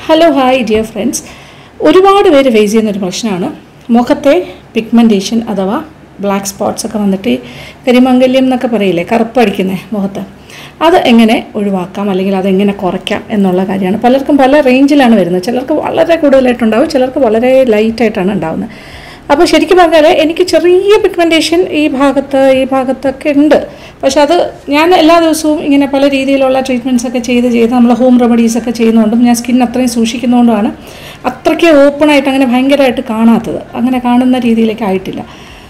hello hi dear friends ഒരുപാട് പേര് face ചെയ്യുന്ന ഒരു പ്രശ്നമാണ് മുഖത്തെ പിഗ്മെൻറ്റേഷൻ അഥവാ ബ്ലാക്ക് സ്പോട്ട്സ് ഒക്കെ വന്നിട്ട് ഈ കരിമംഗല്യം എന്നൊക്കെ പറയില്ലേ കറുപ്പടിക്കുന്നത് മുഖത്ത് അത് എങ്ങനെ ഒഴിവാക്കാം അല്ലെങ്കിൽ അതെങ്ങനെ കുറയ്ക്കാം എന്നുള്ള കാര്യമാണ് പലർക്കും പല റേഞ്ചിലാണ് വരുന്നത് ചിലർക്ക് വളരെ കൂടുതലായിട്ടുണ്ടാവും ചിലർക്ക് വളരെ ലൈറ്റായിട്ടാണ് ഉണ്ടാവുന്നത് അപ്പോൾ ശരിക്കും പറഞ്ഞാൽ എനിക്ക് ചെറിയ പിഗ്മെൻറ്റേഷൻ ഈ ഭാഗത്ത് ഈ ഭാഗത്തൊക്കെ ഉണ്ട് പക്ഷെ അത് ഞാൻ എല്ലാ ദിവസവും ഇങ്ങനെ പല രീതിയിലുള്ള ട്രീറ്റ്മെൻറ്റ്സ് ഒക്കെ ചെയ്ത് ചെയ്ത് നമ്മൾ ഹോം റെമഡീസ് ഒക്കെ ചെയ്യുന്നതുകൊണ്ടും ഞാൻ സ്കിൻ അത്രയും സൂക്ഷിക്കുന്നതുകൊണ്ടാണ് അത്രയ്ക്ക് ഓപ്പണായിട്ട് അങ്ങനെ ഭയങ്കരമായിട്ട് കാണാത്തത് അങ്ങനെ കാണുന്ന രീതിയിലേക്ക് ആയിട്ടില്ല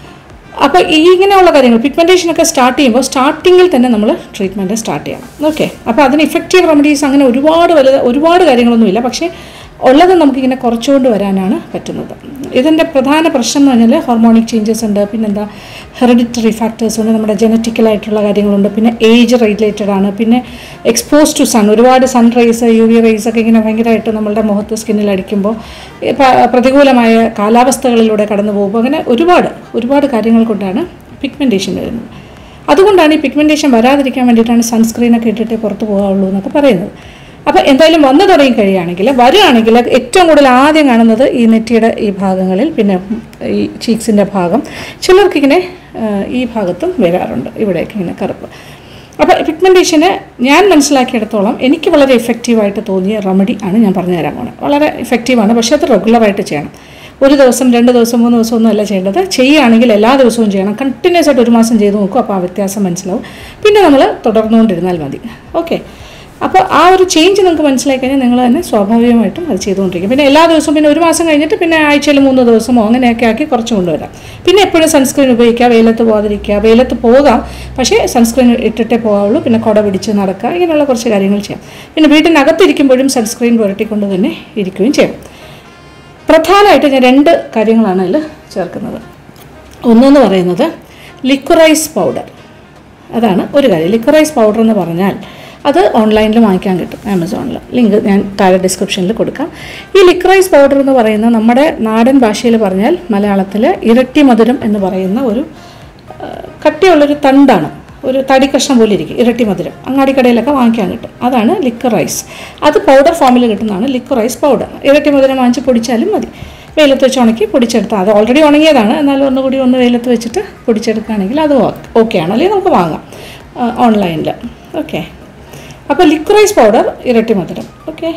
അപ്പോൾ ഈ ഇങ്ങനെയുള്ള കാര്യങ്ങൾ പിഗ്മെൻറ്റേഷൻ ഒക്കെ സ്റ്റാർട്ട് ചെയ്യുമ്പോൾ സ്റ്റാർട്ടിങ്ങിൽ തന്നെ നമ്മൾ ട്രീറ്റ്മെൻറ്റ് സ്റ്റാർട്ട് ചെയ്യണം ഓക്കെ അപ്പോൾ അതിന് ഇഫക്റ്റീവ് റെമഡീസ് അങ്ങനെ ഒരുപാട് വലുത് ഒരുപാട് കാര്യങ്ങളൊന്നുമില്ല പക്ഷേ ഉള്ളത് നമുക്കിങ്ങനെ കുറച്ചുകൊണ്ട് വരാനാണ് പറ്റുന്നത് ഇതിൻ്റെ പ്രധാന പ്രശ്നം എന്ന് പറഞ്ഞാൽ ഹോർമോണിക് ചേഞ്ചസ് ഉണ്ട് പിന്നെന്താ ഹെറിഡിറ്ററി ഫാക്ടേഴ്സ് ഉണ്ട് നമ്മുടെ ജനറ്റിക്കലായിട്ടുള്ള കാര്യങ്ങളുണ്ട് പിന്നെ ഏജ് റിലേറ്റഡ് ആണ് പിന്നെ എക്സ്പോസ് ടു സൺ ഒരുപാട് sun rays U V rays ഒക്കെ ഇങ്ങനെ ഭയങ്കരമായിട്ട് നമ്മളുടെ മുഖത്ത് സ്കിന്നിൽ അടിക്കുമ്പോൾ ഈ പ- പ്രതികൂലമായ കാലാവസ്ഥകളിലൂടെ കടന്നു പോകുമ്പോൾ അങ്ങനെ ഒരുപാട് ഒരുപാട് കാര്യങ്ങൾ കൊണ്ടാണ് പിഗ്മെൻറ്റേഷൻ വരുന്നത് അതുകൊണ്ടാണ് ഈ പിഗ്മെൻറ്റേഷൻ വരാതിരിക്കാൻ വേണ്ടിയിട്ടാണ് സൺസ്ക്രീനൊക്കെ ഇട്ടിട്ടേ പുറത്ത് പോകാവുള്ളൂ എന്നൊക്കെ പറയുന്നത് അപ്പോൾ എന്തായാലും വന്നു തുടങ്ങി കഴിയുകയാണെങ്കിൽ വരികയാണെങ്കിൽ ഏറ്റവും കൂടുതൽ ആദ്യം കാണുന്നത് ഈ നെറ്റിയുടെ ഈ ഭാഗങ്ങളിൽ പിന്നെ ഈ ചീക്സിൻ്റെ ഭാഗം ചിലർക്കിങ്ങനെ ആ, ഈ ഭാഗത്തും വരാറുണ്ട് ഇവിടെയൊക്കെ ഇങ്ങനെ കറുപ്പ് അപ്പോൾ പിഗ്മെൻറ്റേഷന് ഞാൻ മനസ്സിലാക്കിയിടത്തോളം എനിക്ക് വളരെ എഫക്റ്റീവായിട്ട് തോന്നിയ റെമഡി ആണ് ഞാൻ പറഞ്ഞു തരാൻ പോകുന്നത് വളരെ എഫക്റ്റീവാണ് പക്ഷേ അത് റെഗുലറായിട്ട് ചെയ്യണം ഒരു ദിവസം രണ്ട് ദിവസം മൂന്ന് ദിവസം ഒന്നും അല്ല ചെയ്യേണ്ടത് ചെയ്യുകയാണെങ്കിൽ എല്ലാ ദിവസവും ചെയ്യണം കണ്ടിന്യൂസ് ആയിട്ട് ഒരു മാസം ചെയ്ത് നോക്കും അപ്പോൾ ആ വ്യത്യാസം മനസ്സിലാവും പിന്നെ നമ്മൾ തുടർന്നുകൊണ്ടിരുന്നാൽ മതി ഓക്കെ അപ്പോൾ ആ ഒരു ചേഞ്ച് നിങ്ങൾക്ക് മനസ്സിലാക്കി കഴിഞ്ഞാൽ നിങ്ങൾ തന്നെ സ്വാഭാവികമായിട്ടും അത് ചെയ്തുകൊണ്ടിരിക്കും പിന്നെ എല്ലാ ദിവസവും പിന്നെ ഒരു മാസം കഴിഞ്ഞിട്ട് പിന്നെ ആഴ്ചയിൽ മൂന്ന് ദിവസമോ അങ്ങനെയൊക്കെ ആക്കി കുറച്ച് കൊണ്ടുവരാം പിന്നെ എപ്പോഴും സൺസ്ക്രീൻ ഉപയോഗിക്കുക വെയിലത്ത് പോകാതിരിക്കുക വെയിലത്ത് പോകാം പക്ഷേ സൺസ്ക്രീൻ ഇട്ടിട്ടേ പോകാവുള്ളൂ പിന്നെ കുട പിടിച്ച് നടക്കുക ഇങ്ങനെയുള്ള കുറച്ച് കാര്യങ്ങൾ ചെയ്യാം പിന്നെ വീട്ടിനകത്തിരിക്കുമ്പോഴും സൺസ്ക്രീൻ പുരട്ടിക്കൊണ്ട് തന്നെ ഇരിക്കുകയും ചെയ്യണം പ്രധാനമായിട്ട് ഞാൻ രണ്ട് കാര്യങ്ങളാണ് അതിൽ ചേർക്കുന്നത് ഒന്നെന്ന് പറയുന്നത് ലിക്വറൈസ് പൗഡർ അതാണ് ഒരു കാര്യം ലിക്വറൈസ് പൗഡർ എന്ന് പറഞ്ഞാൽ അത് ഓൺലൈനിൽ വാങ്ങിക്കാൻ കിട്ടും ആമസോണിൽ ലിങ്ക് ഞാൻ താഴെ ഡിസ്ക്രിപ്ഷനിൽ കൊടുക്കാം ഈ ലിക്വറൈസ് പൗഡർ എന്ന് പറയുന്ന നമ്മുടെ നാടൻ ഭാഷയിൽ പറഞ്ഞാൽ മലയാളത്തിൽ ഇരട്ടി മധുരം എന്ന് പറയുന്ന ഒരു ആ, കട്ടിയുള്ളൊരു തണ്ടാണ് ഒരു തടി കഷ്ണം പോലെ ഇരിക്കും ഇരട്ടി മധുരം അങ്ങാടിക്കടയിലൊക്കെ വാങ്ങിക്കാൻ കിട്ടും അതാണ് ലിക്വർ റൈസ് അത് പൗഡർ ഫോമിൽ കിട്ടുന്നതാണ് ലിക്വർ റൈസ് പൗഡർ ഇരട്ടി മധുരം വാങ്ങിച്ച് പൊടിച്ചാലും മതി വെയിലത്ത് വെച്ച് ഉണക്കി പൊടിച്ചെടുത്താൽ അത് ഓൾറെഡി ഉണങ്ങിയതാണ് എന്നാലും ഒന്നുകൂടി ഒന്ന് വെയിലത്ത് വെച്ചിട്ട് പൊടിച്ചെടുക്കുകയാണെങ്കിൽ അത് ഓക്കെയാണ് അല്ലെങ്കിൽ നമുക്ക് വാങ്ങാം ഓൺലൈനിൽ ഓക്കെ അപ്പോൾ ലിക്വറൈസ് പൗഡർ ഇരട്ടി മധുരം ഓക്കെ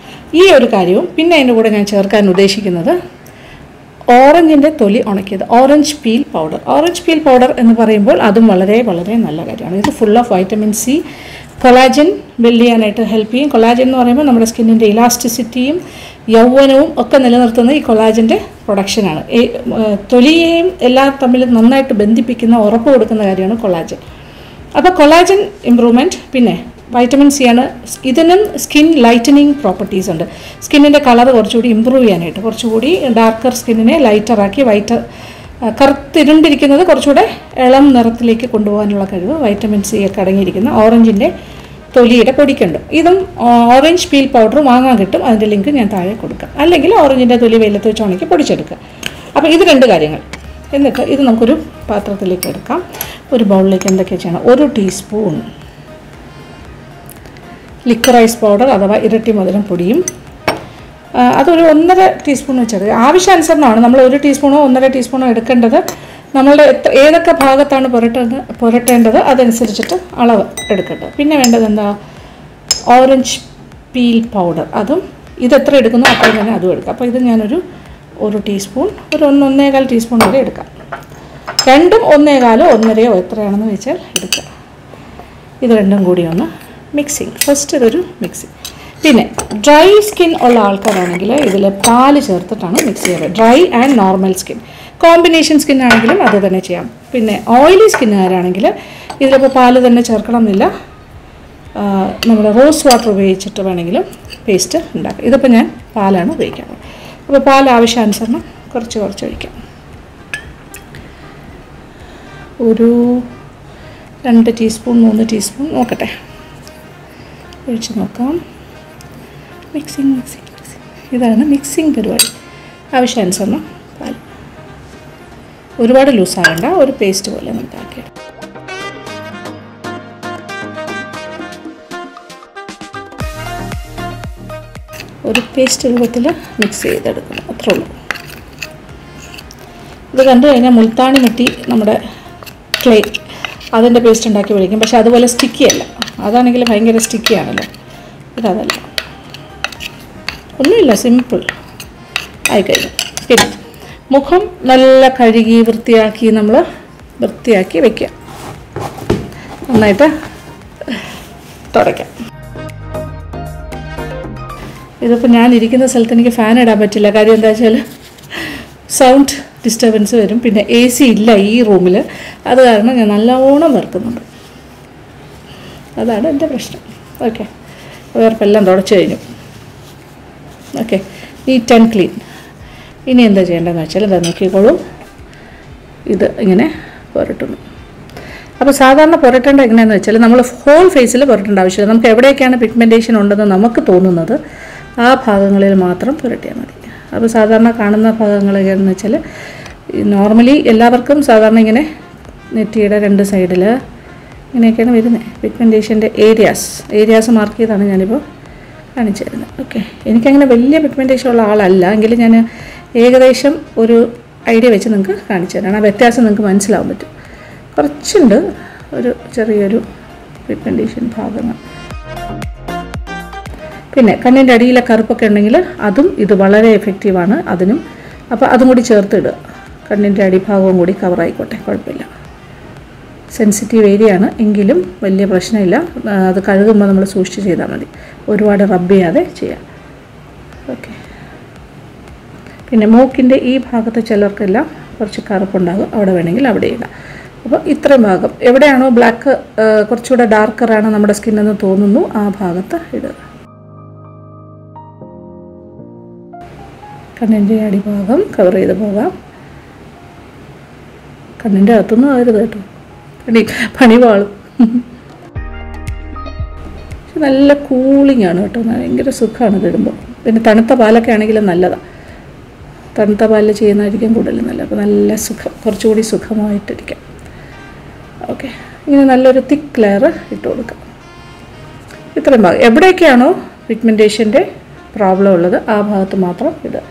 ഈ ഒരു കാര്യവും പിന്നെ അതിൻ്റെ കൂടെ ഞാൻ ചേർക്കാൻ ഉദ്ദേശിക്കുന്നത് ഓറഞ്ചിൻ്റെ തൊലി ഉണക്കിയത് orange peel powder orange peel powder എന്ന് പറയുമ്പോൾ അതും വളരെ വളരെ നല്ല കാര്യമാണ് ഇത് full of vitamin C collagen build ചെയ്യാനായിട്ട് ഹെൽപ്പ് ചെയ്യും കൊളാജൻ എന്ന് പറയുമ്പോൾ നമ്മുടെ സ്കിന്നിൻ്റെ ഇലാസ്റ്റിസിറ്റിയും യൗവനവും ഒക്കെ നിലനിർത്തുന്ന ഈ കൊളാജൻ്റെ പ്രൊഡക്ഷനാണ് ഈ ഏഹ്, തൊലിയെയും എല്ലാം തമ്മിൽ നന്നായിട്ട് ബന്ധിപ്പിക്കുന്ന ഉറപ്പ് കൊടുക്കുന്ന കാര്യമാണ് കൊളാജൻ അപ്പോൾ കൊളാജൻ ഇമ്പ്രൂവ്മെൻറ്റ് പിന്നെ വൈറ്റമിൻ സി ആണ് ഇതിനും സ്കിൻ ലൈറ്റനിങ് പ്രോപ്പർട്ടീസ് ഉണ്ട് സ്കിന്നിൻ്റെ കളർ കുറച്ചുകൂടി ഇമ്പ്രൂവ് ചെയ്യാനായിട്ട് കുറച്ചുകൂടി ഡാർക്കർ സ്കിന്നിനെ ലൈറ്ററാക്കി വൈറ്റ് കറുത്തിരുണ്ടിരിക്കുന്നത് കുറച്ചുകൂടെ ഇളം നിറത്തിലേക്ക് കൊണ്ടുപോകാനുള്ള കഴിവ് വൈറ്റമിൻ സി ഒക്കെ അടങ്ങിയിരിക്കുന്ന ഓറഞ്ചിൻ്റെ തൊലിയുടെ പൊടിക്കുണ്ട് ഇതും ഓറഞ്ച് പീൽ പൗഡർ വാങ്ങാൻ കിട്ടും അതിൻ്റെ ലിങ്ക് ഞാൻ താഴെ കൊടുക്കാം അല്ലെങ്കിൽ ഓറഞ്ചിൻ്റെ തൊലി വെയിലത്ത് വെച്ച് ഉണക്കി പൊടിച്ചെടുക്കുക അപ്പോൾ ഇത് രണ്ട് കാര്യങ്ങൾ എന്നിട്ട് ഇത് നമുക്കൊരു പാത്രത്തിലേക്ക് എടുക്കാം ഒരു ബൗളിലേക്ക് എന്തൊക്കെ ചെയ്യണം ഒരു ടീസ്പൂൺ ലിക്വറൈസ് പൗഡർ അഥവാ ഇരട്ടി മധുരം പൊടിയും ആ, അതൊരു ഒന്നര ടീസ്പൂൺ വെച്ചെടുക്കുക ആവശ്യാനുസരണമാണ് നമ്മൾ ഒരു ടീസ്പൂണോ ഒന്നര ടീസ്പൂണോ എടുക്കേണ്ടത് നമ്മളുടെ എത്ര ഏതൊക്കെ ഭാഗത്താണ് പുരട്ടേണ്ടത് പുരട്ടേണ്ടത് അതനുസരിച്ചിട്ട് അളവ് എടുക്കട്ടെ പിന്നെ വേണ്ടത് എന്താ ഓറഞ്ച് പീൽ പൗഡർ അതും ഇത് എത്ര എടുക്കുന്നോ അത്രയും തന്നെ അതും എടുക്കാം അപ്പോൾ ഇത് ഞാനൊരു ഒരു ടീസ്പൂൺ ഒരു ഒന്ന് ഒന്നേകാൽ ടീസ്പൂൺ വരെ എടുക്കാം രണ്ടും ഒന്നേകാലോ ഒന്നരയോ എത്രയാണെന്ന് വെച്ചാൽ എടുക്കുക ഇത് രണ്ടും കൂടി ഒന്ന് മിക്സിങ് ഫസ്റ്റ് ഇതൊരു മിക്സിങ് പിന്നെ ഡ്രൈ സ്കിൻ ഉള്ള ആൾക്കാരാണെങ്കിൽ ഇതിൽ പാല് ചേർത്തിട്ടാണ് മിക്സ് ചെയ്യുന്നത് dry and normal skin combination skin ആണെങ്കിലും അത് തന്നെ ചെയ്യാം പിന്നെ ഓയിലി സ്കിന്നുകാരാണെങ്കിൽ ഇതിലിപ്പോൾ പാല് തന്നെ ചേർക്കണം എന്നില്ല നമ്മൾ റോസ് വാട്ടർ ഉപയോഗിച്ചിട്ട് വേണമെങ്കിലും പേസ്റ്റ് ഉണ്ടാക്കാം ഇതിപ്പോൾ ഞാൻ പാലാണ് ഉപയോഗിക്കുന്നത് അപ്പോൾ പാൽ ആവശ്യാനുസരണം കുറച്ച് കുറച്ച് ഒഴിക്കാം ഒരു രണ്ട് ടീസ്പൂൺ മൂന്ന് ടീസ്പൂൺ നോക്കട്ടെ ഒഴിച്ച് നോക്കാം മിക്സിങ് മിക്സിങ് മിക്സിങ് ഇതാണ് മിക്സിങ് പരിപാടി ആവശ്യാനുസരണം പാൽ ഒരുപാട് ലൂസാകണ്ട ഒരു പേസ്റ്റ് പോലെ നമുക്ക് ആക്കിയെടുക്കാം ഒരു പേസ്റ്റ് രൂപത്തിൽ മിക്സ് ചെയ്തെടുക്കണം അത്രേ ഉള്ളൂ ഇത് കണ്ടു കഴിഞ്ഞാൽ മുൾത്താണി മിട്ടി നമ്മുടെ ക്ലേ അതിൻ്റെ പേസ്റ്റ് ഉണ്ടാക്കി വിളിക്കും പക്ഷെ അതുപോലെ സ്റ്റിക്കി അല്ല അതാണെങ്കിൽ ഭയങ്കര സ്റ്റിക്കി ആണല്ലോ ഇതതല്ല ഒന്നുമില്ല സിമ്പിൾ ആയിക്കഴിഞ്ഞു പിന്നെ മുഖം നല്ല കഴുകി വൃത്തിയാക്കി നമ്മൾ വൃത്തിയാക്കി വെക്കുക നന്നായിട്ട് തുടയ്ക്കാം ഇതിപ്പോൾ ഞാൻ ഇരിക്കുന്ന സ്ഥലത്ത് എനിക്ക് ഫാൻ ഇടാൻ പറ്റില്ല കാര്യം എന്താ വെച്ചാൽ സൗണ്ട് ഡിസ്റ്റർബൻസ് വരും പിന്നെ എ സി ഇല്ല ഈ റൂമിൽ അത് കാരണം ഞാൻ നല്ലോണം വറുക്കുന്നുണ്ട് അതാണ് എൻ്റെ പ്രശ്നം ഓക്കെ വേർപ്പെല്ലാം തുടച്ച് കഴിഞ്ഞു ഓക്കെ നീറ്റ് ആൻഡ് ക്ലീൻ ഇനി എന്താ ചെയ്യേണ്ടതെന്ന് വെച്ചാൽ എന്താ നോക്കിക്കോളൂ ഇത് ഇങ്ങനെ പുരട്ടുന്നു അപ്പോൾ സാധാരണ പുരട്ടേണ്ട എങ്ങനെയാണെന്ന് വെച്ചാൽ നമ്മൾ ഹോൾ ഫേസിൽ പുരട്ടേണ്ട ആവശ്യമില്ല നമുക്ക് എവിടെയൊക്കെയാണ് പിഗ്മെൻറ്റേഷൻ ഉണ്ടെന്ന് നമുക്ക് തോന്നുന്നത് ആ ഭാഗങ്ങളിൽ മാത്രം പുരട്ടിയാൽ മതി അപ്പോൾ സാധാരണ കാണുന്ന ഭാഗങ്ങളൊക്കെയെന്ന് വെച്ചാൽ നോർമലി എല്ലാവർക്കും സാധാരണ ഇങ്ങനെ നെറ്റിയുടെ രണ്ട് സൈഡിൽ ഇങ്ങനെയൊക്കെയാണ് വരുന്നത് പിഗ്മെൻറ്റേഷൻ്റെ ഏരിയാസ് ഏരിയാസ് മാർക്ക് ചെയ്താണ് ഞാനിപ്പോൾ കാണിച്ചു തരുന്നത് ഓക്കെ എനിക്കങ്ങനെ വലിയ പിഗ്മെൻറ്റേഷൻ ഉള്ള ആളല്ല എങ്കിലും ഞാൻ ഏകദേശം ഒരു ഐഡിയ വെച്ച് നിങ്ങൾക്ക് കാണിച്ചു തരാം ആ വ്യത്യാസം നിങ്ങൾക്ക് മനസ്സിലാവാൻ പറ്റും കുറച്ചുണ്ട് ഒരു ചെറിയൊരു പിഗ്മെൻറ്റേഷൻ ഭാഗങ്ങൾ പിന്നെ കണ്ണിൻ്റെ അടിയിലെ കറുപ്പൊക്കെ ഉണ്ടെങ്കിൽ അതും ഇത് വളരെ എഫക്റ്റീവാണ് അതിനും അപ്പോൾ അതും കൂടി ചേർത്ത് ഇടുക കണ്ണിൻ്റെ അടിഭാഗവും കൂടി കവർ ആയിക്കോട്ടെ കുഴപ്പമില്ല സെൻസിറ്റീവ് ഏരിയ ആണ് എങ്കിലും വലിയ പ്രശ്നമില്ല ആ, അത് കഴുകുമ്പോൾ നമ്മൾ സൂക്ഷിച്ച് ചെയ്താൽ മതി ഒരുപാട് റബ്ബ് ചെയ്യാതെ ചെയ്യാം ഓക്കെ പിന്നെ മൂക്കിൻ്റെ ഈ ഭാഗത്ത് ചിലർക്കെല്ലാം കുറച്ച് കറുപ്പുണ്ടാകും അവിടെ വേണമെങ്കിൽ അവിടെ ഇടാം അപ്പോൾ ഇത്രയും ഭാഗം എവിടെയാണോ ബ്ലാക്ക് കുറച്ചുകൂടെ ഡാർക്കറാണ് നമ്മുടെ സ്കിന്നെന്ന് തോന്നുന്നു ആ ഭാഗത്ത് ഇടുക കണ്ണിൻ്റെ അടിഭാഗം കവർ ചെയ്ത് പോകാം കണ്ണിൻ്റെ അകത്തൊന്നും ആകരുത് കേട്ടോ പണി പണി വാളും പക്ഷെ നല്ല കൂളിംഗ് ആണ് കേട്ടോ ഭയങ്കര സുഖമാണ് ഇത് ഇടുമ്പോൾ പിന്നെ തണുത്ത പാലൊക്കെ ആണെങ്കിലും നല്ലതാണ് തണുത്ത പാലിൽ ചെയ്യുന്നതായിരിക്കും കൂടുതൽ നല്ലത് അപ്പോൾ നല്ല സുഖം കുറച്ചുകൂടി സുഖമായിട്ടിരിക്കാം ഓക്കെ ഇങ്ങനെ നല്ലൊരു തിക്ക് ലെയർ ഇട്ട് കൊടുക്കാം ഇത്രയും ഭാഗം എവിടെയൊക്കെയാണോ പിഗ്മെൻറ്റേഷൻ്റെ പ്രോബ്ലം ഉള്ളത് ആ ഭാഗത്ത് മാത്രം ഇടുക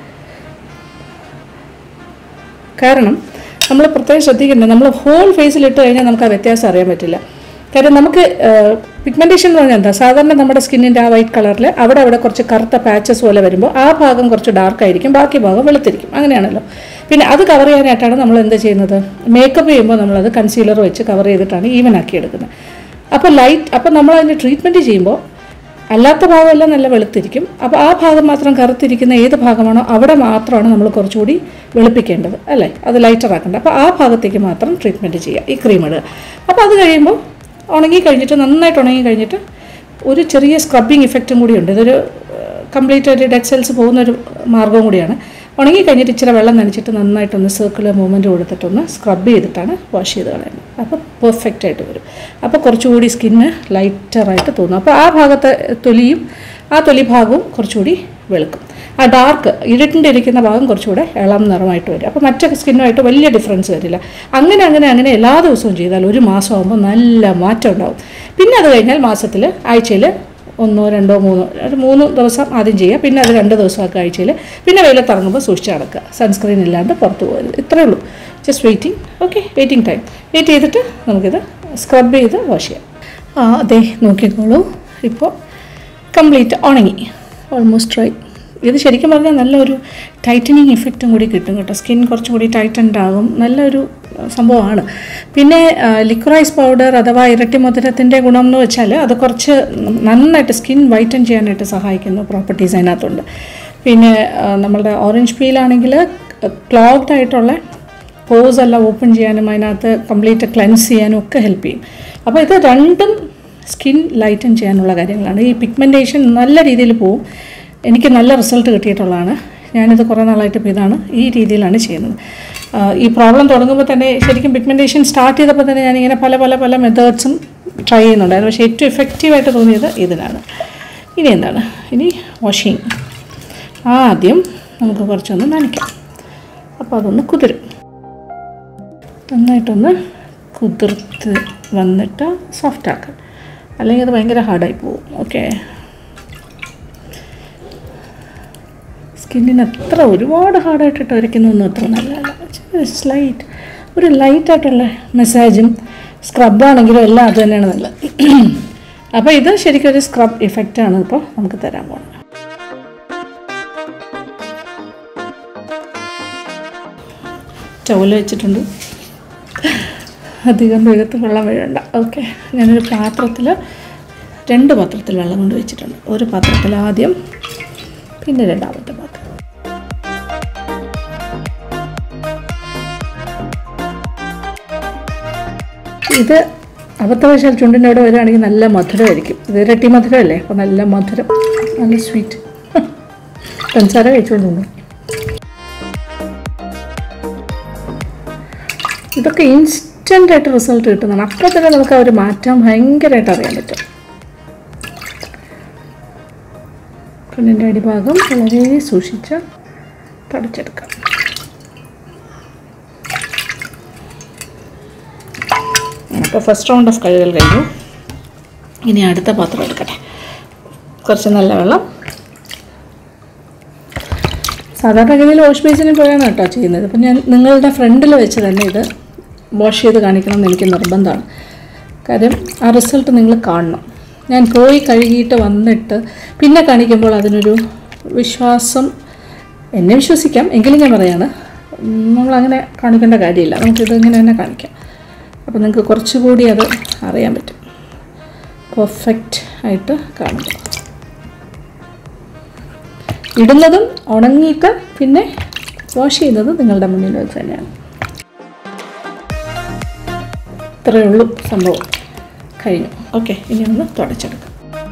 കാരണം നമ്മൾ പ്രത്യേകം ശ്രദ്ധിക്കേണ്ടത് നമ്മൾ ഹോൾ ഫേസിൽ ഇട്ട് കഴിഞ്ഞാൽ നമുക്ക് ആ വ്യത്യാസം അറിയാൻ പറ്റില്ല കാര്യം നമുക്ക് പിഗ്മെൻറ്റേഷൻ എന്ന് പറഞ്ഞാൽ എന്താ സാധാരണ നമ്മുടെ സ്കിന്നിൻ്റെ ആ വൈറ്റ് കളറിൽ അവിടെ അവിടെ കുറച്ച് കറുത്ത പാച്ചസ് പോലെ വരുമ്പോൾ ആ ഭാഗം കുറച്ച് ഡാർക്ക് ആയിരിക്കും ബാക്കി ഭാഗം വെളുത്തിരിക്കും അങ്ങനെയാണല്ലോ പിന്നെ അത് കവർ ചെയ്യാനായിട്ടാണ് നമ്മൾ എന്താ ചെയ്യുന്നത് മേക്കപ്പ് ചെയ്യുമ്പോൾ നമ്മളത് കൺസീലർ വെച്ച് കവർ ചെയ്തിട്ടാണ് ഈവൻ ആക്കി എടുക്കുന്നത് അപ്പോൾ ലൈറ്റ് അപ്പോൾ നമ്മൾ അതിന് ട്രീറ്റ്മെൻറ്റ് ചെയ്യുമ്പോൾ അല്ലാത്ത ഭാഗമെല്ലാം നല്ല വെളുത്തിരിക്കും അപ്പോൾ ആ ഭാഗം മാത്രം കറുത്തിരിക്കുന്ന ഏത് ഭാഗമാണോ അവിടെ മാത്രമാണ് നമ്മൾ കുറച്ചുകൂടി വെളുപ്പിക്കേണ്ടത് അല്ലേ അത് ലൈറ്റർ ആക്കേണ്ടത് അപ്പോൾ ആ ഭാഗത്തേക്ക് മാത്രം ട്രീറ്റ്മെൻറ്റ് ചെയ്യുക ഈ ക്രീം ഇടുക അപ്പോൾ അത് കഴിയുമ്പോൾ ഉണങ്ങി കഴിഞ്ഞിട്ട് നന്നായിട്ട് ഉണങ്ങി കഴിഞ്ഞിട്ട് ഒരു ചെറിയ സ്ക്രബിങ് ഇഫക്റ്റും കൂടിയുണ്ട് ഇതൊരു കംപ്ലീറ്റ് ഒരു ഡെഡ് സെൽസ് പോകുന്ന ഒരു മാർഗവും കൂടിയാണ് ഉണങ്ങി കഴിഞ്ഞിട്ട് ഇച്ചിരി വെള്ളം നനച്ചിട്ട് നന്നായിട്ടൊന്ന് സർക്കുലർ മൂവ്മെൻറ്റ് കൊടുത്തിട്ടൊന്ന് സ്ക്രബ് ചെയ്തിട്ടാണ് വാഷ് ചെയ്ത് കളയുന്നത് അപ്പോൾ പെർഫെക്റ്റ് ആയിട്ട് വരും അപ്പോൾ കുറച്ചുകൂടി സ്കിന്ന് ലൈറ്ററായിട്ട് തോന്നും അപ്പോൾ ആ ഭാഗത്തെ തൊലിയും ആ തൊലി ഭാഗവും കുറച്ചുകൂടി വെളുക്കും ആ ഡാർക്ക് ഇരുട്ടിൻ്റെ ഇരിക്കുന്ന ഭാഗം കുറച്ചുകൂടെ ഇളം നിറമായിട്ട് വരും അപ്പോൾ മറ്റേ സ്കിന്നുമായിട്ട് വലിയ ഡിഫറൻസ് വരില്ല അങ്ങനെ അങ്ങനെ അങ്ങനെ എല്ലാ ദിവസവും ചെയ്താൽ ഒരു മാസം ആകുമ്പോൾ നല്ല മാറ്റം ഉണ്ടാവും പിന്നെ അത് കഴിഞ്ഞാൽ മാസത്തിൽ ആഴ്ചയിൽ ഒന്നോ രണ്ടോ മൂന്നോ ഒരു മൂന്ന് ദിവസം ആദ്യം ചെയ്യുക പിന്നെ അത് രണ്ട് ദിവസമൊക്കെ ആഴ്ചയിൽ പിന്നെ വെയിലത്തിറങ്ങുമ്പോൾ സൂക്ഷിച്ച് നടക്കുക സൺസ്ക്രീൻ ഇല്ലാണ്ട് പുറത്ത് പോകരുത് ഇത്രയേ ഉള്ളൂ just waiting okay waiting time wait ചെയ്തിട്ട് നമുക്കിത് സ്ക്രബ് ചെയ്ത് വാഷ് ചെയ്യാം ആ അതെ നോക്കിക്കോളൂ ഇപ്പോൾ കംപ്ലീറ്റ് ഉണങ്ങി ഓൾമോസ്റ്റ് ഡ്രൈ ഇത് ശരിക്കും പറഞ്ഞാൽ നല്ലൊരു ടൈറ്റനിങ് ഇഫക്റ്റും കൂടി കിട്ടും കേട്ടോ സ്കിൻ കുറച്ചും കൂടി ടൈറ്റൻഡ് ആകും നല്ലൊരു ആ, സംഭവമാണ് പിന്നെ ലിക്വറൈസ് പൗഡർ അഥവാ ഇരട്ടി മധുരത്തിൻ്റെ ഗുണം എന്ന് വെച്ചാൽ അത് കുറച്ച് നന്നായിട്ട് സ്കിൻ വൈറ്റൻ ചെയ്യാനായിട്ട് സഹായിക്കുന്ന പ്രോപ്പർട്ടീസ് അതിനകത്തുണ്ട് പിന്നെ ആ, നമ്മളുടെ ഓറഞ്ച് പീലാണെങ്കിൽ ക്ലോഗ്ഡ് ആയിട്ടുള്ള പോസ് എല്ലാം ഓപ്പൺ ചെയ്യാനും അതിനകത്ത് കംപ്ലീറ്റ് ക്ലെൻസ് ചെയ്യാനും ഒക്കെ ഹെൽപ്പ് ചെയ്യും അപ്പോൾ ഇത് രണ്ടും സ്കിൻ ലൈറ്റൻ ചെയ്യാനുള്ള കാര്യങ്ങളാണ് ഈ പിഗ്മെൻറ്റേഷൻ നല്ല രീതിയിൽ പോവും എനിക്ക് നല്ല റിസൾട്ട് കിട്ടിയിട്ടുള്ളതാണ് ഞാനിത് കുറേ നാളായിട്ട് ഇപ്പോൾ ഇതാണ് ഈ രീതിയിലാണ് ചെയ്യുന്നത് ആ, ഈ പ്രോബ്ലം തുടങ്ങുമ്പോൾ തന്നെ ശരിക്കും പിഗ്മെൻറ്റേഷൻ സ്റ്റാർട്ട് ചെയ്തപ്പോൾ തന്നെ ഞാനിങ്ങനെ പല പല പല മെത്തേഡ്സും ട്രൈ ചെയ്യുന്നുണ്ടായിരുന്നു പക്ഷേ ഏറ്റവും എഫക്റ്റീവായിട്ട് തോന്നിയത് ഇതിനാണ് ഇനി എന്താണ് ഇനി വാഷിങ് ആദ്യം നമുക്ക് കുറച്ചൊന്ന് നനയ്ക്കാം അപ്പോൾ അതൊന്ന് കുതിരും നന്നായിട്ടൊന്ന് കുതിർത്ത് വന്നിട്ട് സോഫ്റ്റ് ആക്കാം അല്ലെങ്കിൽ അത് ഭയങ്കര ഹാർഡായി പോകും ഓക്കെ സ്കിന്നിന് അത്ര ഒരുപാട് ഹാർഡായിട്ടിട്ട് വരയ്ക്കുന്നൊന്നും അത്ര നല്ലതല്ല സ്ലൈറ്റ് ഒരു ലൈറ്റായിട്ടുള്ള മസാജും സ്ക്രബാണെങ്കിലും എല്ലാം അത് തന്നെയാണ് നല്ലത് അപ്പോൾ ഇത് ശരിക്കും ഒരു സ്ക്രബ് ഇഫക്റ്റാണ് ഇപ്പോൾ നമുക്ക് തരാൻ പോകുന്നത് ടവൽ വെച്ചിട്ടുണ്ട് അധികം വേഗത്ത് വെള്ളം വീഴണ്ട ഓക്കെ ഞാനൊരു പാത്രത്തിൽ രണ്ട് പാത്രത്തിൽ വെള്ളം കൊണ്ട് വെച്ചിട്ടുണ്ട് ഒരു പാത്രത്തിൽ ആദ്യം പിന്നെ രണ്ടാമത്തെ പാത്രം ഇത് അബദ്ധവശാൽ ചുണ്ടിൻ്റെ അവിടെ വരികയാണെങ്കിൽ നല്ല മധുരമായിരിക്കും ഇത് ഇരട്ടി മധുരമല്ലേ അപ്പോൾ നല്ല മധുരം നല്ല സ്വീറ്റ് പഞ്ചസാര കഴിച്ചുകൊണ്ടുണ്ട് ഇതൊക്കെ ഇൻസ്റ്റൻ്റ് ആയിട്ട് റിസൾട്ട് കിട്ടുന്നതാണ് അപ്പോൾ തന്നെ നമുക്ക് ആ ഒരു മാറ്റം ഭയങ്കരമായിട്ട് അറിയാൻ പറ്റും കണ്ണിൻ്റെ അടിഭാഗം വളരെ സൂക്ഷിച്ച് തുടച്ചെടുക്കാം അപ്പോൾ ഫസ്റ്റ് റൗണ്ട് ഓഫ് കഴുകൽ കഴിഞ്ഞു ഇനി അടുത്ത പാത്രം എടുക്കട്ടെ കുറച്ച് നല്ല വെള്ളം സാധാരണഗതിയിൽ വാഷ് ബേസിന് പോയാണ് കേട്ടോ ചെയ്യുന്നത് അപ്പം ഞാൻ നിങ്ങളുടെ ഫ്രണ്ടിൽ വെച്ച് തന്നെ ഇത് വാഷ് ചെയ്ത് കാണിക്കണം എന്ന് എനിക്ക് നിർബന്ധമാണ് കാര്യം ആ റിസൾട്ട് നിങ്ങൾ കാണണം ഞാൻ പോയി കഴുകിയിട്ട് വന്നിട്ട് പിന്നെ കാണിക്കുമ്പോൾ അതിനൊരു വിശ്വാസം എന്നെ വിശ്വസിക്കാം എങ്കിലും ഞാൻ പറയാണ് ഉം, നമ്മളങ്ങനെ കാണിക്കേണ്ട കാര്യമില്ല നമുക്കിത് ഇങ്ങനെ തന്നെ കാണിക്കാം അപ്പോൾ നിങ്ങൾക്ക് കുറച്ചുകൂടി അത് അറിയാൻ പറ്റും പെർഫെക്റ്റ് ആയിട്ട് കാണുക ഇടുന്നതും ഉണങ്ങിയിട്ട് പിന്നെ വാഷ് ചെയ്യുന്നത് നിങ്ങളുടെ മുന്നിൽ വെച്ച് തന്നെയാണ് ഇത്രയേ ഉള്ളൂ സംഭവം കഴിഞ്ഞു ഓക്കെ ഇനി ഒന്ന് തുടച്ചെടുക്കാം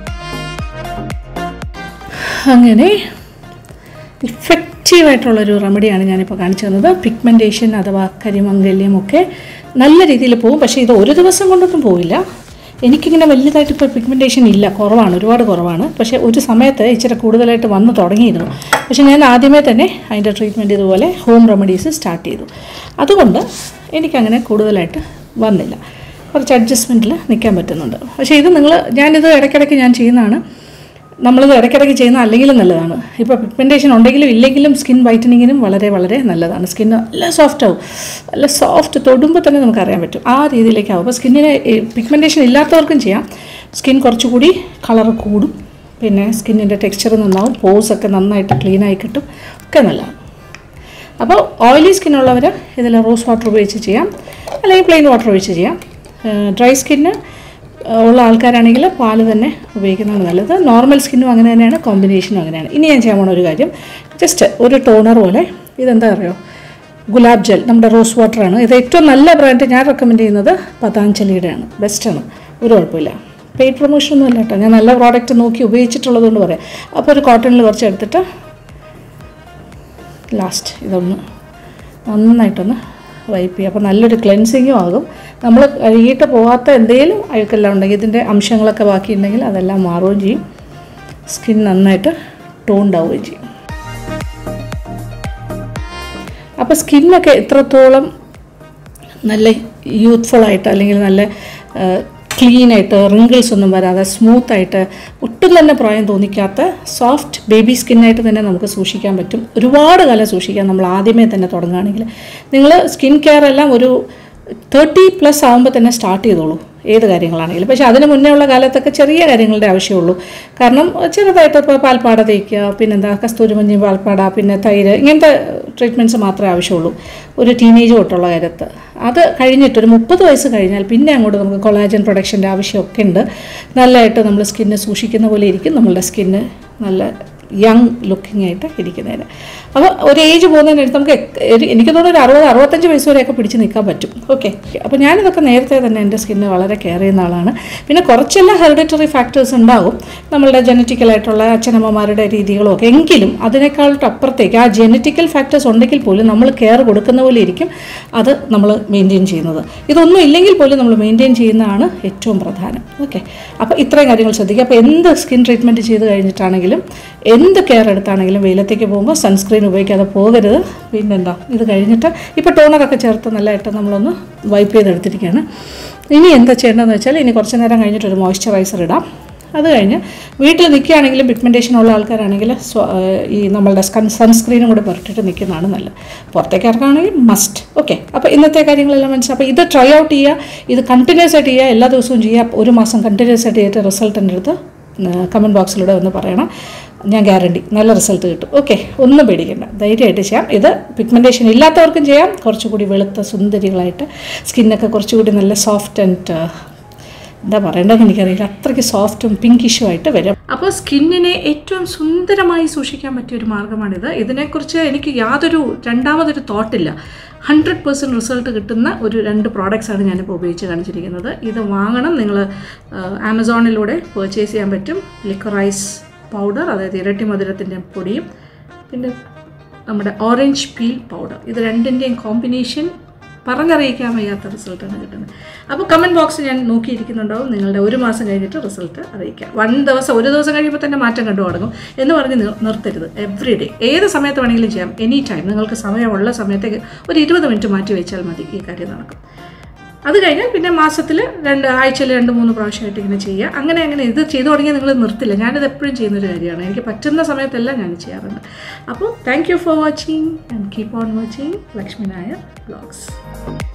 അങ്ങനെ ഇഫക്റ്റീവായിട്ടുള്ളൊരു റെമഡിയാണ് ഞാനിപ്പോൾ കാണിച്ചു തന്നത് പിഗ്മെൻറ്റേഷൻ അഥവാ കരിമംഗല്യം ഒക്കെ നല്ല രീതിയിൽ പോകും പക്ഷേ ഇത് ഒരു ദിവസം കൊണ്ടൊന്നും പോവില്ല എനിക്കിങ്ങനെ വലുതായിട്ട് ഇപ്പോൾ പിഗ്മെൻറ്റേഷൻ ഇല്ല കുറവാണ് ഒരുപാട് കുറവാണ് പക്ഷേ ഒരു സമയത്ത് ഇച്ചിരി കൂടുതലായിട്ട് വന്ന് തുടങ്ങിയിരുന്നു പക്ഷേ ഞാൻ ആദ്യമേ തന്നെ അതിൻ്റെ ട്രീറ്റ്മെൻറ്റ് ഇതുപോലെ ഹോം റെമഡീസ് സ്റ്റാർട്ട് ചെയ്തു അതുകൊണ്ട് എനിക്കങ്ങനെ കൂടുതലായിട്ട് വന്നില്ല കുറച്ച് അഡ്ജസ്റ്റ്മെൻറ്റിൽ നിൽക്കാൻ പറ്റുന്നുണ്ട് പക്ഷേ ഇത് നിങ്ങൾ ഞാനിത് ഇടയ്ക്കിടയ്ക്ക് ഞാൻ ചെയ്യുന്നതാണ് നമ്മളിത് ഇടയ്ക്കിടയ്ക്ക് ചെയ്യുന്ന അല്ലെങ്കിലും നല്ലതാണ് ഇപ്പോൾ പിഗ്മെൻറ്റേഷൻ ഉണ്ടെങ്കിലും ഇല്ലെങ്കിലും സ്കിൻ വൈറ്റനിങ്ങിനും വളരെ വളരെ നല്ലതാണ് സ്കിൻ നല്ല സോഫ്റ്റ് ആവും നല്ല സോഫ്റ്റ് തൊടുമ്പോൾ തന്നെ നമുക്ക് അറിയാൻ പറ്റും ആ രീതിയിലേക്കാവും അപ്പോൾ സ്കിന്നിന് പിഗ്മെൻറ്റേഷൻ ഇല്ലാത്തവർക്കും ചെയ്യാം സ്കിൻ കുറച്ചുകൂടി കളർ കൂടും പിന്നെ സ്കിന്നിൻ്റെ ടെക്സ്ചർ നന്നാവും പോസ് ഒക്കെ നന്നായിട്ട് ക്ലീനായി കിട്ടും ഒക്കെ നല്ലതാണ് അപ്പോൾ ഓയിലി സ്കിന്നുള്ളവർ ഇതിൽ റോസ് വാട്ടർ ഉപയോഗിച്ച് ചെയ്യാം അല്ലെങ്കിൽ പ്ലെയിൻ വാട്ടർ ഒഴിച്ച് ചെയ്യാം ഡ്രൈ സ്കിന്ന് ഉള്ള ആൾക്കാരാണെങ്കിൽ പാല് തന്നെ ഉപയോഗിക്കുന്നതാണ് നല്ലത് നോർമൽ സ്കിന്നും അങ്ങനെ തന്നെയാണ് കോമ്പിനേഷനും അങ്ങനെയാണ് ഇനി ഞാൻ ചെയ്യാൻ പോണ ഒരു കാര്യം ജസ്റ്റ് ഒരു ടോണർ പോലെ ഇതെന്താ അറിയോ ഗുലാബ് ജെൽ നമ്മുടെ റോസ് വാട്ടറാണ് ഇത് ഏറ്റവും നല്ല ബ്രാൻഡ് ഞാൻ റെക്കമെൻഡ് ചെയ്യുന്നത് പതാഞ്ജലിയുടെയാണ് ബെസ്റ്റാണ് ഒരു കുഴപ്പമില്ല പെയ്ഡ് പ്രൊമോഷൻ ഒന്നും അല്ല കേട്ടോ ഞാൻ നല്ല പ്രോഡക്റ്റ് നോക്കി ഉപയോഗിച്ചിട്ടുള്ളത് കൊണ്ട് പറയാം അപ്പോൾ ഒരു കോട്ടണിൽ കുറച്ച് എടുത്തിട്ട് ലാസ്റ്റ് ഇതൊന്ന് നന്നായിട്ടൊന്ന് വൈപ്പ് ചെയ്യുക അപ്പോൾ നല്ലൊരു ക്ലെൻസിങ്ങും ആകും നമ്മൾ കഴുകിയിട്ട് പോകാത്ത എന്തെങ്കിലും അഴുക്കെല്ലാം ഉണ്ടെങ്കിൽ ഇതിൻ്റെ അംശങ്ങളൊക്കെ ബാക്കിയുണ്ടെങ്കിൽ അതെല്ലാം മാറുകയും ചെയ്യും സ്കിൻ നന്നായിട്ട് ടോൺഡ് ആവുകയും ചെയ്യും അപ്പോൾ സ്കിന്നൊക്കെ എത്രത്തോളം നല്ല യൂത്ത്ഫുൾ ആയിട്ട് അല്ലെങ്കിൽ നല്ല ക്ലീൻ ആയിട്ട് റിങ്കിൾസ് ഒന്നും വരാതെ സ്മൂത്ത് ആയിട്ട് ഒട്ടും തന്നെ പ്രായം തോന്നിക്കാത്ത സോഫ്റ്റ് ബേബി സ്കിന്നായിട്ട് തന്നെ നമുക്ക് സൂക്ഷിക്കാൻ പറ്റും ഒരുപാട് കാലം സൂക്ഷിക്കാൻ നമ്മൾ ആദ്യമേ തന്നെ തുടങ്ങുകയാണെങ്കിൽ നിങ്ങൾ സ്കിൻ കെയർ എല്ലാം ഒരു തേർട്ടി പ്ലസ് ആകുമ്പോൾ തന്നെ സ്റ്റാർട്ട് ചെയ്തോളൂ ഏത് കാര്യങ്ങളാണെങ്കിലും പക്ഷേ അതിന് മുന്നേ ഉള്ള കാലത്തൊക്കെ ചെറിയ കാര്യങ്ങളുടെ ആവശ്യമുള്ളൂ കാരണം ചെറുതായിട്ട് ഇപ്പോൾ പാൽപ്പാട തേക്കുക പിന്നെന്താ കസ്തൂരിമഞ്ഞി പാൽപ്പാട പിന്നെ തൈര് ഇങ്ങനത്തെ ട്രീറ്റ്മെൻറ്റ്സ് മാത്രമേ ആവശ്യമുള്ളൂ ഒരു ടീനേജ് തൊട്ടുള്ള കാര്യത്ത് അത് കഴിഞ്ഞിട്ട് ഒരു മുപ്പത് വയസ്സ് കഴിഞ്ഞാൽ പിന്നെ അങ്ങോട്ട് നമുക്ക് കൊളാജൻ പ്രൊഡക്ഷൻ്റെ ആവശ്യമൊക്കെ ഉണ്ട് നല്ലതായിട്ട് നമ്മൾ സ്കിന്ന് സൂക്ഷിക്കുന്ന പോലെ ഇരിക്കും നമ്മളുടെ സ്കിന്ന് നല്ല യങ് ലുക്കിംഗ് ആയിട്ട് ഇരിക്കുന്നതിന് അപ്പോൾ ഒരു ഏജ് പോകുന്നതിനടുത്ത് നമുക്ക് എക്ക് ഒരു എനിക്ക് തോന്നുന്നു ഒരു അറുപത് അറുപത്തഞ്ച് വയസ്സ് വരെയൊക്കെ പിടിച്ച് നിൽക്കാൻ പറ്റും ഓക്കെ അപ്പോൾ ഞാനിതൊക്കെ നേരത്തെ തന്നെ എൻ്റെ സ്കിന്ന് വളരെ കെയർ ചെയ്യുന്ന ആളാണ് പിന്നെ കുറച്ചെല്ലാം ഹെറിഡിറ്ററി ഫാക്ടേഴ്സ് ഉണ്ടാകും നമ്മളുടെ ജനറ്റിക്കലായിട്ടുള്ള അച്ഛനമ്മമാരുടെ രീതികളും ഒക്കെ എങ്കിലും അതിനേക്കാളും അപ്പുറത്തേക്ക് ആ ജനറ്റിക്കൽ ഫാക്ടേഴ്സ് ഉണ്ടെങ്കിൽ പോലും നമ്മൾ കെയർ കൊടുക്കുന്ന പോലെ ഇരിക്കും അത് നമ്മൾ മെയിൻറ്റെയിൻ ചെയ്യുന്നത് ഇതൊന്നും ഇല്ലെങ്കിൽ പോലും നമ്മൾ മെയിൻറ്റെയിൻ ചെയ്യുന്നതാണ് ഏറ്റവും പ്രധാനം ഓക്കെ അപ്പോൾ ഇത്രയും കാര്യങ്ങൾ ശ്രദ്ധിക്കുക അപ്പോൾ എന്ത് സ്കിൻ ട്രീറ്റ്മെൻറ്റ് ചെയ്ത് കഴിഞ്ഞിട്ടാണെങ്കിലും എന്ത് കെയർ എടുത്താണെങ്കിലും വെയിലത്തേക്ക് പോകുമ്പോൾ സൺസ്ക്രീൻ ഉപയോഗിക്കാതെ പോകരുത് പിന്നെന്താ ഇത് കഴിഞ്ഞിട്ട് ഇപ്പോൾ ടോണറൊക്കെ ചേർത്ത് നല്ലതായിട്ട് നമ്മളൊന്ന് വൈപ്പ് ചെയ്തെടുത്തിരിക്കുകയാണ് ഇനി എന്താ ചെയ്യേണ്ടതെന്ന് വെച്ചാൽ ഇനി കുറച്ച് നേരം കഴിഞ്ഞിട്ട് ഒരു മോയ്സ്ചറൈസർ ഇടാം അത് കഴിഞ്ഞ് വീട്ടിൽ നിൽക്കുകയാണെങ്കിലും പിഗ്മെൻറ്റേഷൻ ഉള്ള ആൾക്കാരാണെങ്കിൽ സ്വ- ഏഹ് ഈ നമ്മളുടെ സ്കൺ സൺസ്ക്രീനും കൂടെ പുരട്ടിട്ട് നിൽക്കുന്നതാണ് നല്ലത് പുറത്തേക്ക് ഇറങ്ങുകയാണെങ്കിൽ മസ്റ്റ് ഓക്കെ അപ്പോൾ ഇന്നത്തെ കാര്യങ്ങളെല്ലാം മനസ്സിലായി അപ്പോൾ ഇത് ട്രൈ ഔട്ട് ചെയ്യുക ഇത് കണ്ടിന്യൂസ് ആയിട്ട് ചെയ്യുക എല്ലാ ദിവസവും ചെയ്യുക ഒരു മാസം കണ്ടിന്യൂസ് ആയിട്ട് ചെയ്തിട്ട് റിസൾട്ട് എൻ്റെ അടുത്ത് കമൻറ്റ് ബോക്സിലൂടെ ഒന്ന് പറയണം ഞാൻ ഗ്യാരണ്ടി നല്ല റിസൾട്ട് കിട്ടും ഓക്കെ ഒന്നും പേടിക്കണ്ട ധൈര്യമായിട്ട് ചെയ്യാം ഇത് പിഗ്മെൻറ്റേഷൻ ഇല്ലാത്തവർക്കും ചെയ്യാം കുറച്ചുകൂടി വെളുത്ത സുന്ദരികളായിട്ട് സ്കിന്നൊക്കെ കുറച്ചുകൂടി നല്ല സോഫ്റ്റ് ആൻഡ് എന്താ പറയേണ്ടതെന്ന് എനിക്കറിയില്ല അത്രയ്ക്ക് സോഫ്റ്റും പിങ്കിഷും ആയിട്ട് വരും അപ്പോൾ സ്കിന്നിനെ ഏറ്റവും സുന്ദരമായി സൂക്ഷിക്കാൻ പറ്റിയ ഒരു മാർഗ്ഗമാണിത് ഇതിനെക്കുറിച്ച് എനിക്ക് യാതൊരു രണ്ടാമതൊരു തോട്ടില്ല ഹൺഡ്രഡ് പേഴ്സൻറ്റ് റിസൾട്ട് കിട്ടുന്ന ഒരു രണ്ട് പ്രോഡക്റ്റ്സാണ് ഞാനിപ്പോൾ ഉപയോഗിച്ച് കാണിച്ചിരിക്കുന്നത് ഇത് വാങ്ങണം നിങ്ങൾ ആമസോണിലൂടെ പർച്ചേസ് ചെയ്യാൻ പറ്റും ലിക്കറൈസ് പൗഡർ അതായത് ഇരട്ടി മധുരത്തിൻ്റെ പൊടിയും പിന്നെ നമ്മുടെ ഓറഞ്ച് പീൽ പൗഡർ ഇത് രണ്ടിൻ്റെയും കോമ്പിനേഷൻ പറഞ്ഞറിയിക്കാൻ വയ്യാത്ത റിസൾട്ടാണ് കിട്ടുന്നത് അപ്പോൾ കമൻറ്റ് ബോക്സ് ഞാൻ നോക്കിയിരിക്കുന്നുണ്ടാവും നിങ്ങളുടെ ഒരു മാസം കഴിഞ്ഞിട്ട് റിസൾട്ട് അറിയിക്കാം വൺ ദിവസം ഒരു ദിവസം കഴിയുമ്പോൾ തന്നെ മാറ്റം കണ്ടു തുടങ്ങും എന്ന് പറഞ്ഞ് നിർ- നിർത്തരുത് എവറി ഡേ ഏത് സമയത്ത് വേണമെങ്കിലും ചെയ്യാം എനി ടൈം നിങ്ങൾക്ക് സമയമുള്ള സമയത്തേക്ക് ഒരു ഇരുപത് മിനിറ്റ് മാറ്റി വെച്ചാൽ മതി ഈ കാര്യം നടക്കും അത് കഴിഞ്ഞാൽ പിന്നെ മാസത്തിൽ രണ്ട് ആഴ്ചയിൽ രണ്ട് മൂന്ന് പ്രാവശ്യമായിട്ട് ഇങ്ങനെ ചെയ്യുക അങ്ങനെ അങ്ങനെ ഇത് ചെയ്തു തുടങ്ങിയാൽ നിങ്ങൾ നിർത്തില്ല ഞാനിത് എപ്പോഴും ചെയ്യുന്നൊരു കാര്യമാണ് എനിക്ക് പറ്റുന്ന സമയത്തെല്ലാം ഞാൻ ചെയ്യാറുണ്ട് അപ്പോൾ thank you for watching and keep on watching Lakshmi Nair blogs